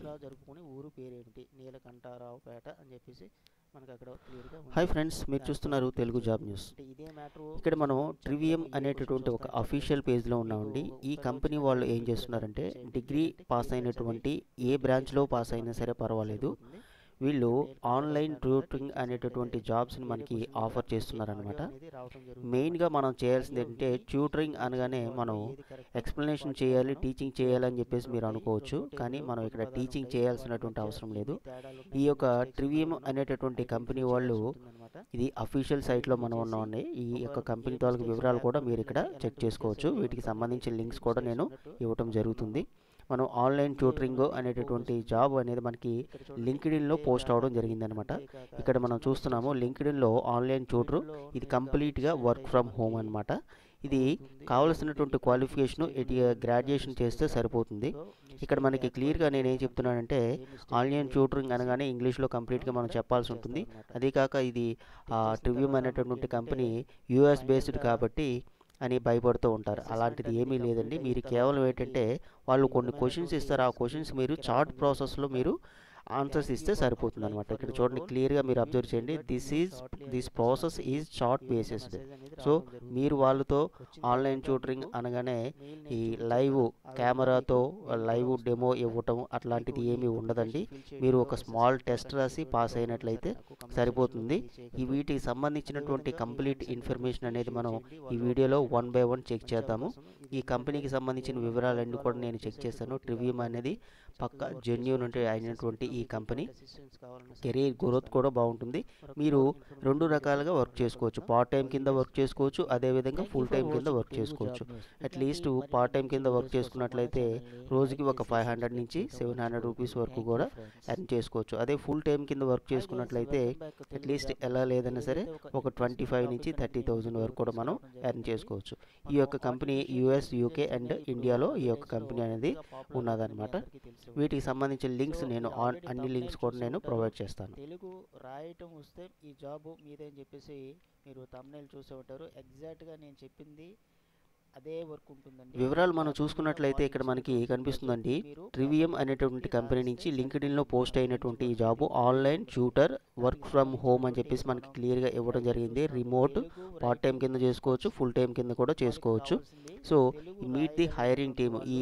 దసరా జరుపుకునే ఊరు పేరేమిటి నీలకంఠారావుపేట అని చెప్పేసి మనకు అక్కడ క్లియర్గా హాయ్ ఫ్రెండ్స్ మీరు చూస్తున్నారు తెలుగు జాబ్ న్యూస్ అంటే ఇదే మ్యాటర్ ఇక్కడ మనం ట్రివియం అనేటటువంటి ఒక అఫీషియల్ పేజ్లో ఉన్నామండి ఈ కంపెనీ వాళ్ళు ఏం చేస్తున్నారంటే డిగ్రీ పాస్ అయినటువంటి ఏ బ్రాంచ్లో పాస్ అయినా సరే పర్వాలేదు వీళ్ళు ఆన్లైన్ ట్యూటరింగ్ అనేటటువంటి జాబ్స్ని మనకి ఆఫర్ చేస్తున్నారనమాట మెయిన్గా మనం చేయాల్సింది ఏంటంటే ట్యూటరింగ్ అనగానే మనం ఎక్స్ప్లెనేషన్ చేయాలి టీచింగ్ చేయాలి అని చెప్పేసి మీరు అనుకోవచ్చు కానీ మనం ఇక్కడ టీచింగ్ చేయాల్సినటువంటి అవసరం లేదు ఈ యొక్క ట్రివియం అనేటటువంటి కంపెనీ వాళ్ళు ఇది అఫీషియల్ సైట్లో మనం ఉన్నామండి ఈ యొక్క కంపెనీ తాలూకు వివరాలు కూడా మీరు ఇక్కడ చెక్ చేసుకోవచ్చు వీటికి సంబంధించిన లింక్స్ కూడా నేను ఇవ్వటం జరుగుతుంది మనం ఆన్లైన్ ట్యూటరింగ్ అనేటటువంటి జాబ్ అనేది మనకి లింక్డ్ఇన్లో పోస్ట్ అవడం జరిగిందనమాట ఇక్కడ మనం చూస్తున్నాము లింక్డ్ఇన్లో ఆన్లైన్ ట్యూటర్ ఇది కంప్లీట్గా వర్క్ ఫ్రమ్ హోమ్ అనమాట ఇది కావలసినటువంటి క్వాలిఫికేషన్ ఇటు గ్రాడ్యుయేషన్ చేస్తే సరిపోతుంది ఇక్కడ మనకి క్లియర్గా నేను ఏం చెప్తున్నానంటే ఆన్లైన్ ట్యూటరింగ్ అనగానే ఇంగ్లీష్లో కంప్లీట్గా మనం చెప్పాల్సి ఉంటుంది అదే కాక ఇది ట్రివ్యూమ్ అనేటటువంటి కంపెనీ యూఎస్ బేస్డ్ కాబట్టి అని భయపడుతూ ఉంటారు అలాంటిది ఏమీ లేదండి మీరు కేవలం ఏంటంటే వాళ్ళు కొన్ని క్వశ్చన్స్ ఇస్తారు ఆ క్వశ్చన్స్ మీరు చార్ట్ ప్రాసెస్లో మీరు ఆన్సర్స్ ఇస్తే సరిపోతుంది అనమాట ఇక్కడ చూడండి క్లియర్గా మీరు అబ్జర్వ్ చేయండి this is this process is chart based so మీరు వాళ్ళతో ఆన్లైన్ ట్యూటరింగ్ అనగానే ఈ లైవ్ కెమెరాతో లైవ్ డెమో ఇవ్వటం అట్లాంటిది ఏమీ ఉండదండి మీరు ఒక స్మాల్ టెస్ట్ రాసి పాస్ అయినట్లయితే సరిపోతుంది ఈ వీటికి సంబంధించినటువంటి కంప్లీట్ ఇన్ఫర్మేషన్ అనేది మనం ఈ వీడియోలో వన్ బై వన్ చెక్ చేద్దాము ఈ కంపెనీకి సంబంధించిన వివరాలన్నీ కూడా నేను చెక్ చేశాను ట్రివ్యూమ్ అనేది పక్క జెన్యూన్ అంటే అయినటువంటి ఈ కంపెనీ కెరీర్ గ్రోత్ కూడా బాగుంటుంది మీరు రెండు రకాలుగా వర్క్ చేసుకోవచ్చు పార్ట్ టైం కింద వర్క్ చేసుకోవచ్చు అదేవిధంగా ఫుల్ టైం కింద వర్క్ చేసుకోవచ్చు అట్లీస్ట్ పార్ట్ టైం కింద వర్క్ చేసుకున్నట్లయితే రోజుకి ఒక ఫైవ్ హండ్రెడ్ నుంచి సెవెన్ హండ్రెడ్ రూపీస్ వరకు కూడా ఎర్న్ చేసుకోవచ్చు అదే ఫుల్ టైం కింద వర్క్ చేసుకున్నట్లయితే అట్లీస్ట్ ఎలా లేదన్నా సరే ఒక ట్వంటీ ఫైవ్ నుంచి థర్టీ థౌజండ్ వరకు కూడా మనం ఎర్న్ చేసుకోవచ్చు ఈ యొక్క కంపెనీ యుఎస్ యూకే అండ్ ఇండియాలో ఈ యొక్క కంపెనీ అనేది ఉన్నదన్నమాట వీటికి సంబంధించిన లింక్స్ నేను ఆన్ అన్ని లింక్స్ కూడా నేను ప్రొవైడ్ చేస్తాను తెలుగు రాయటం వస్తే ఈ జాబ్ మీదే అని చెప్పేసి మీరు తమ్నేల్ చూసే ఉంటారు ఎగ్జాక్ట్గా నేను చెప్పింది అదే వర్క్ ఉంటుందండి వివరాలు మనం చూసుకున్నట్లయితే ఇక్కడ మనకి కనిపిస్తుందండి ట్రివియం అనేటువంటి కంపెనీ నుంచి లింక్డ్ఇన్లో పోస్ట్ అయినటువంటి ఈ job online tutor work from home అని చెప్పేసి మనకి క్లియర్గా ఇవ్వడం జరిగింది రిమోట్ పార్ట్ టైం కింద చేసుకోవచ్చు ఫుల్ టైం కింద కూడా చేసుకోవచ్చు so meet the hiring team ఈ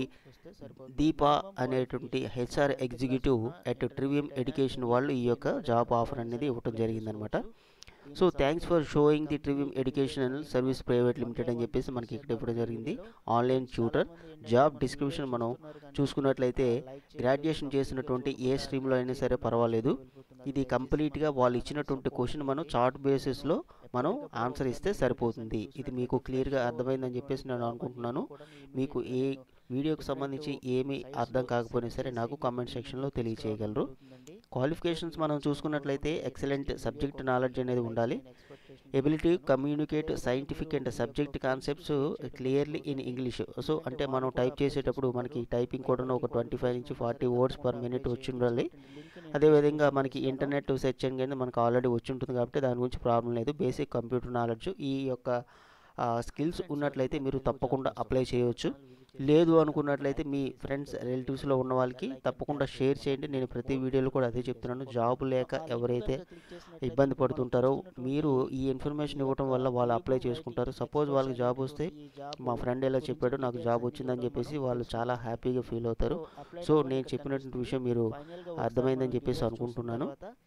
దీపా అనేటువంటి HR executive at Trivium education వాళ్ళు ఈ యొక్క జాబ్ ఆఫర్ అనేది ఇవ్వడం జరిగిందనమాట so thanks for showing the Trivium educational service private limited అని చెప్పేసి మనకి ఇక్కడ ఇవ్వడం జరిగింది ఆన్లైన్ ట్యూటర్ జాబ్ డిస్క్రిప్షన్ మనం చూసుకున్నట్లయితే గ్రాడ్యుయేషన్ చేసినటువంటి ఏ స్ట్రీమ్లో అయినా సరే పర్వాలేదు ఇది కంప్లీట్గా వాళ్ళు ఇచ్చినటువంటి క్వశ్చన్ మనం చార్ట్ బేసిస్లో మనం ఆన్సర్ ఇస్తే సరిపోతుంది ఇది మీకు క్లియర్గా అర్థమైందని చెప్పేసి నేను అనుకుంటున్నాను మీకు ఏ వీడియోకి సంబంధించి ఏమీ అర్థం కాకపోయినా సరే నాకు కామెంట్ సెక్షన్లో తెలియచేయగలరు క్వాలిఫికేషన్స్ మనం చూసుకున్నట్లయితే ఎక్సలెంట్ సబ్జెక్ట్ నాలెడ్జ్ అనేది ఉండాలి ability communicate scientific and subject concepts clearly in English so అంటే మనం టైప్ చేసేటప్పుడు మనకి టైపింగ్ కూడా ఒక ట్వంటీ ఫైవ్ నుంచి ఫార్టీ వర్డ్స్ పర్ మినిట్ వచ్చి ఉండాలి అదేవిధంగా మనకి ఇంటర్నెట్ సెర్చ్ అనేది మనకు ఆల్రెడీ వచ్చి ఉంటుంది కాబట్టి దాని గురించి ప్రాబ్లం లేదు బేసిక్ కంప్యూటర్ నాలెడ్జ్ ఈ యొక్క స్కిల్స్ ఉన్నట్లయితే మీరు తప్పకుండా అప్లై చేయవచ్చు లేదు అనుకున్నట్లయితే మీ ఫ్రెండ్స్ రిలేటివ్స్లో ఉన్న వాళ్ళకి తప్పకుండా షేర్ చేయండి నేను ప్రతి వీడియోలో కూడా అదే చెప్తున్నాను జాబ్ లేక ఎవరైతే ఇబ్బంది పడుతుంటారో మీరు ఈ ఇన్ఫర్మేషన్ ఇవ్వడం వల్ల వాళ్ళు అప్లై చేసుకుంటారు సపోజ్ వాళ్ళకి జాబ్ వస్తే మా ఫ్రెండ్ ఎలా చెప్పాడు నాకు జాబ్ వచ్చిందని చెప్పేసి వాళ్ళు చాలా హ్యాపీగా ఫీల్ అవుతారు సో నేను చెప్పినటువంటి విషయం మీరు అర్థమైందని చెప్పేసి అనుకుంటున్నాను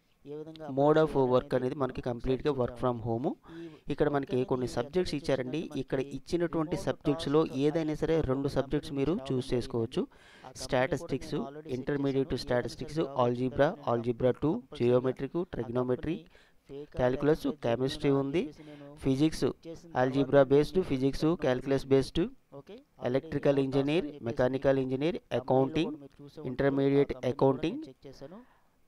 మోడ్ ఆఫ్ వర్క్ అనేది మనకి కంప్లీట్గా వర్క్ ఫ్రమ్ హోము ఇక్కడ మనకి కొన్ని సబ్జెక్ట్స్ ఇచ్చారండి ఇక్కడ ఇచ్చినటువంటి సబ్జెక్ట్స్లో ఏదైనా సరే రెండు సబ్జెక్ట్స్ మీరు చూస్ చేసుకోవచ్చు statistics intermediate statistics algebra algebra two geometric trigonometry calculus chemistry ఉంది physics algebra based physics calculus based electrical engineer mechanical engineer accounting intermediate accounting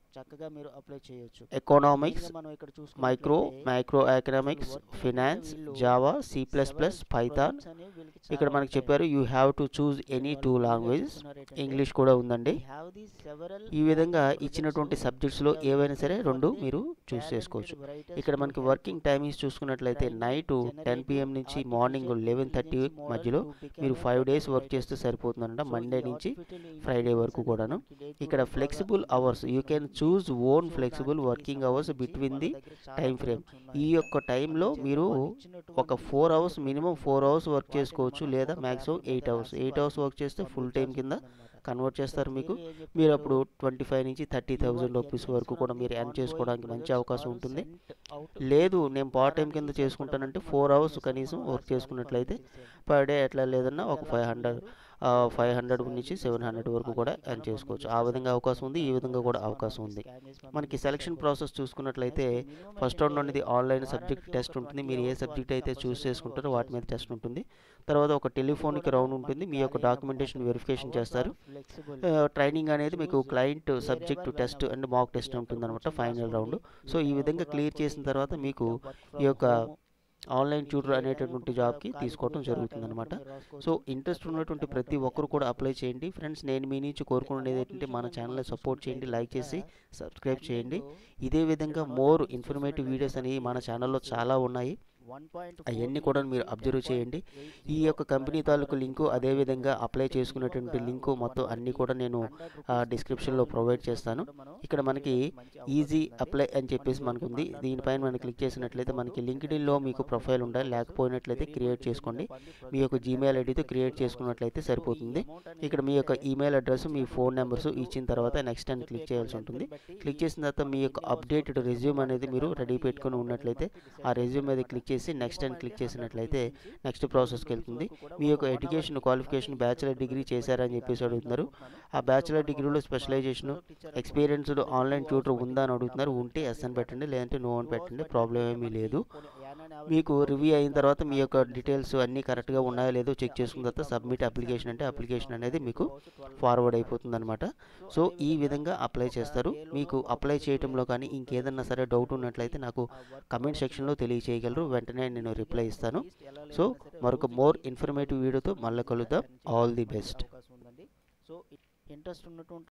చక్కగా మీరు అప్లై చేయొచ్చు ఎకనామిక్స్ మెయిన్గా మనం ఇక్కడ మైక్రో చూసుకున్నట్లయితే మైక్రో ఎకనామిక్స్ అసలు working ఫినాన్స్ వీళ్ళు Java C plus plus several Python projects అనేవి వీళ్ళకి ఇక్కడ చాలా మనకి ఉంటాయండి. చెప్పారు you have to choose so any వాళ్ళు టూ వీళ్ళు ఏం లాంగ్వేజెస్ చెప్తున్నారంటే, ఇంగ్లీష్ కూడా ఉందండి "We have these several ఈ విధంగా working ఇచ్చినటువంటి projects సబ్జెక్ట్స్లో which are ఏవైనా సరే useful for రెండు the మీరు చూస్ talented చేసుకోవచ్చు writers ఇక్కడ to మనకి help వర్కింగ్ టైమింగ్స్ చూసుకున్నట్లయితే train night ten generative PM నుంచి morning artificial eleven thirty intelligence model మధ్యలో to become మీరు a five better days work writers." చేస్తే సరిపోతుందంట సో మండే ఈ నుంచి artificial ఫ్రైడే intelligence వరకు అనేది కూడాను మనకి day to ఇక్కడ day బాగా flexible use hours you can అవుతుంది. చూజ్ ఓన్ సో ఫ్లెక్సిబుల్ దానికి వర్కింగ్ అవర్స్ సంబంధించి బిట్వీన్ వాళ్ళ ది దగ్గర చాలా టైం ఫ్రేమ్ projects ఈ ఉన్నాయి. యొక్క టైంలో అందుచేత మీరు వాళ్ళు ఒక ఇచ్చినటువంటి ఫోర్ అవర్స్ ఇచ్చినటువంటి మినిమం ఫోర్ అవర్స్ వర్క్ వాటిని చేసుకోవచ్చు మనం లేదా ఒక మ్యాక్సిమం paper ఎయిట్ మీద అవర్స్ రాసి ఎయిట్ అవర్స్ వర్క్ చేస్తే ఫుల్ టైం కింద పంపించాల్సి కన్వర్ట్ సో చేస్తారు మీకు క్లియర్లీ ఏం మీరు చెప్తున్నారు అప్పుడు ట్వంటీ ఫైవ్ నుంచి థర్టీ యువర్ థౌజండ్ రూపీస్ వరకు ఎర్నింగ్స్ కూడా ఫ్రమ్ మీరు ది ఎర్న్ ఆన్గోయింగ్ చేసుకోవడానికి మంచి ప్రాజెక్ట్స్ అవకాశం ఆర్ ఉంటుంది సెంట్ అవుట్ లేదు నేను పార్ట్ టైం వారానికి కింద సరిపడా చేసుకుంటానంటే మొత్తం ఫోర్ మనం అవర్స్ చేసాము కనీసం వర్క్ రాసి వాళ్ళకి చేసుకున్నట్లయితే పంపించేసేయండి పర్ డే ఎట్లా లేదన్నా ఇది ఒక ఎలా ఫైవ్ హండ్రెడ్ మీరు ఫైవ్ ఎంత హండ్రెడ్ శాలరీ నుంచి సెవెన్ హండ్రెడ్ ఇస్తారో వరకు ఆ కూడా లింక్ ఎర్న్ మనం చేసుకోవచ్చు ఆ పంపించేస్తే విధంగా అవకాశం ఉంది ఈ సరిపోతుంది విధంగా కూడా రాసి అవకాశం వాళ్ళకి ఉంది స్కాన్ చేసి మనకి పంపించేస్తే సెలక్షన్ సరిపోతుంది ప్రాసెస్ చూసుకున్నట్లయితే నెక్స్ట్ మినిమం ఫస్ట్ రౌండ్ ఏంటంటే అనేది ఆన్లైన్ సబ్జెక్ట్ వారానికి టెస్ట్ ఒక ఉంటుంది ట్వంటీ మీరు ఏ అవర్స్ వాళ్ళు సబ్జెక్ట్ అయితే చూస్ కంపల్సరీగా చేసుకుంటారో వర్క్ వాటి మీద చేయాల్సి టెస్ట్ ఉంటుంది ఉంటుంది తర్వాత ఒక ఇది టెలిఫోనిక్ కూడా రౌండ్ మనకి ఉంటుంది మీ యొక్క ఖాళీ అయినప్పుడు డాక్యుమెంటేషన్ మాత్రమే వెరిఫికేషన్ అవర్స్ చేస్తారు ఆర్ ఫ్లెక్సిబుల్ ట్రైనింగ్ అనేది మీకు choose client wherever subject when test ever and mock ఇది టెస్ట్ అక్కడ ఉంటుందన్నమాట కూర్చొని ఫైనల్ రౌండ్ రాసుకోండి సో యూ ఈ హ్యావ్ విధంగా వర్క్ క్లియర్ ఫర్ చేసిన ది తర్వాత యూ మీకు కెన్ వర్క్ ఈ ఫ్రమ్ యొక్క హోమ్ ఆన్లైన్ మీకు ట్యూటర్ ఏదైనా అనేటటువంటి ఒక జాబ్కి ఖాళీ తీసుకోవడం కుదిరితే ఆ జరుగుతుంది టైంలో అనమాట మీరు సో రాసుకోవచ్చు ఇంట్రెస్ట్ చక్కగా ఉన్నటువంటి అమౌంట్ ప్రతి అనేది ఒక్కరు ఎర్న్ కూడా అప్లై చేసుకోవచ్చు చేయండి ఫ్రెండ్స్ నేను మీ నుంచి అయితే కోరుకునేది అమౌంట్ ఏంటంటే మన విషయంలో మనం ఛానల్ని సపోర్ట్ చేయండి చూసుకున్నట్లయితే లైక్ కనుక చేసి సబ్స్క్రైబ్ చేయండి ఆన్లైన్లో ఇదే ఇక్కడ విధంగా మనం మోర్ గమనించి ఇన్ఫర్మేటివ్ చూసుకున్నట్లయితే వీడియోస్ అనేవి మన మనకి ఛానల్లో ఫీజు చాలా ఉన్నాయి వన్ పాయింట్ అవన్నీ కూడా మీరు అబ్జర్వ్ చేయండి ఈ యొక్క కంపెనీ తాలూకు లింకు అదే విధంగా అప్లై చేసుకునేటువంటి లింకు మొత్తం అన్నీ కూడా నేను డిస్క్రిప్షన్లో ప్రొవైడ్ చేస్తాను ఇక్కడ మనకి ఈజీ అప్లై అని చెప్పేసి మనకు ఉంది దీనిపైన మనం క్లిక్ చేసినట్లయితే మనకి లింక్డ్ఇన్లో మీకు ప్రొఫైల్ ఉండాలి లేకపోయినట్లయితే క్రియేట్ చేసుకోండి మీ యొక్క జీమెయిల్ ఐడితో క్రియేట్ చేసుకున్నట్లయితే సరిపోతుంది ఇక్కడ మీ యొక్క ఈమెయిల్ అడ్రస్ మీ ఫోన్ నెంబర్స్ ఇచ్చిన తర్వాత నెక్స్ట్ అని క్లిక్ చేయాల్సి ఉంటుంది క్లిక్ చేసిన తర్వాత మీ యొక్క అప్డేటెడ్ రెజ్యూమ్ అనేది మీరు రెడీ పెట్టుకుని ఉన్నట్లయితే ఆ రెజ్యూమ్ మీద క్లిక్ చేసి నెక్స్ట్ అని క్లిక్ చేసినట్లయితే నెక్స్ట్ ప్రాసెస్కి వెళ్తుంది మీ యొక్క ఎడ్యుకేషన్ క్వాలిఫికేషన్ బ్యాచిలర్ డిగ్రీ చేశారని చెప్పేసి అడుగుతున్నారు ఆ బ్యాచిలర్ డిగ్రీలో స్పెషలైజేషన్ ఎక్స్పీరియన్స్డ్ ఆన్లైన్ ట్యూటర్ ఉందా అని అడుగుతున్నారు ఉంటే ఎస్ అని పెట్టండి లేదంటే నో అని పెట్టండి ప్రాబ్లం ఏమీ లేదు మీకు రివ్యూ అయిన తర్వాత మీ యొక్క డీటెయిల్స్ అన్నీ కరెక్ట్గా ఉన్నాయో లేదో చెక్ చేసుకున్న తర్వాత సబ్మిట్ అప్లికేషన్ అంటే అప్లికేషన్ అనేది మీకు ఫార్వర్డ్ అయిపోతుంది అనమాట సో ఈ విధంగా అప్లై చేస్తారు మీకు అప్లై చేయటంలో కానీ ఇంకేదన్నా సరే డౌట్ ఉన్నట్లయితే నాకు కమెంట్ సెక్షన్లో తెలియచేయగలరు వెంటనే నేను రిప్లై ఇస్తాను సో మరొక మోర్ ఇన్ఫర్మేటివ్ వీడియోతో మళ్ళీ కలుద్దాం all the best so interest ఉన్నటువంటి